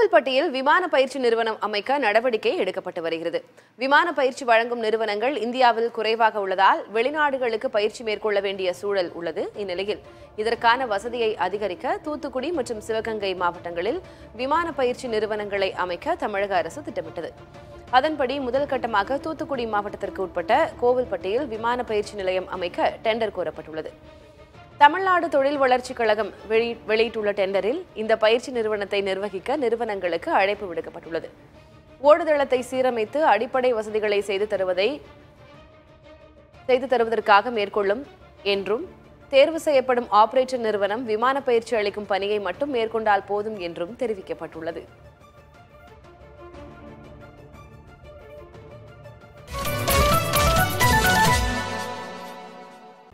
கோவில்பட்டியில் விமான பயிற்சி நிறுவனம் அமைக்க நடவடிக்கை எடுக்கப்பட்டு வருகிறது விமான பயிற்சி வழங்கும் நிறுவனங்கள் இந்தியாவில் குறைவாக உள்ளதால் வெளிநாடுகளுக்கு பயிற்சி மேற்கொள்ள வேண்டிய சூழல் உள்ளது இந்நிலையில் இதற்கான வசதியை அதிகரிக்க தூத்துக்குடி மற்றும் சிவகங்கை மாவட்டங்களில் விமான பயிற்சி நிறுவனங்களை அமைக்க தமிழக அரசு திட்டமிட்டது அதன்படி முதல் கட்டமாக தூத்துக்குடி மாவட்டத்திற்கு உட்பட்ட கோவில்பட்டியில் விமான பயிற்சி நிலையம் அமைக்க டெண்டர் கோரப்பட்டுள்ளது தமிழ்நாடு தொழில் வளர்ச்சிக் கழகம் வெளி- வெளியிட்டுள்ள டெண்டரில் இந்த பயிற்சி நிறுவனத்தை நிர்வகிக்க நிறுவனங்களுக்கு அழைப்பு விடுக்கப்பட்டுள்ளது ஓடுதளத்தை சீரமைத்து அடிப்படை வசதிகளை செய்து தருவதை செய்து தருவதற்காக மேற்கொள்ளும் என்றும் தேர்வு செய்யப்படும் ஆபரேட்டர் நிறுவனம் விமான பயிற்சி அளிக்கும் பணியை மட்டும் மேற்கொண்டால் போதும் என்றும் தெரிவிக்கப்பட்டுள்ளது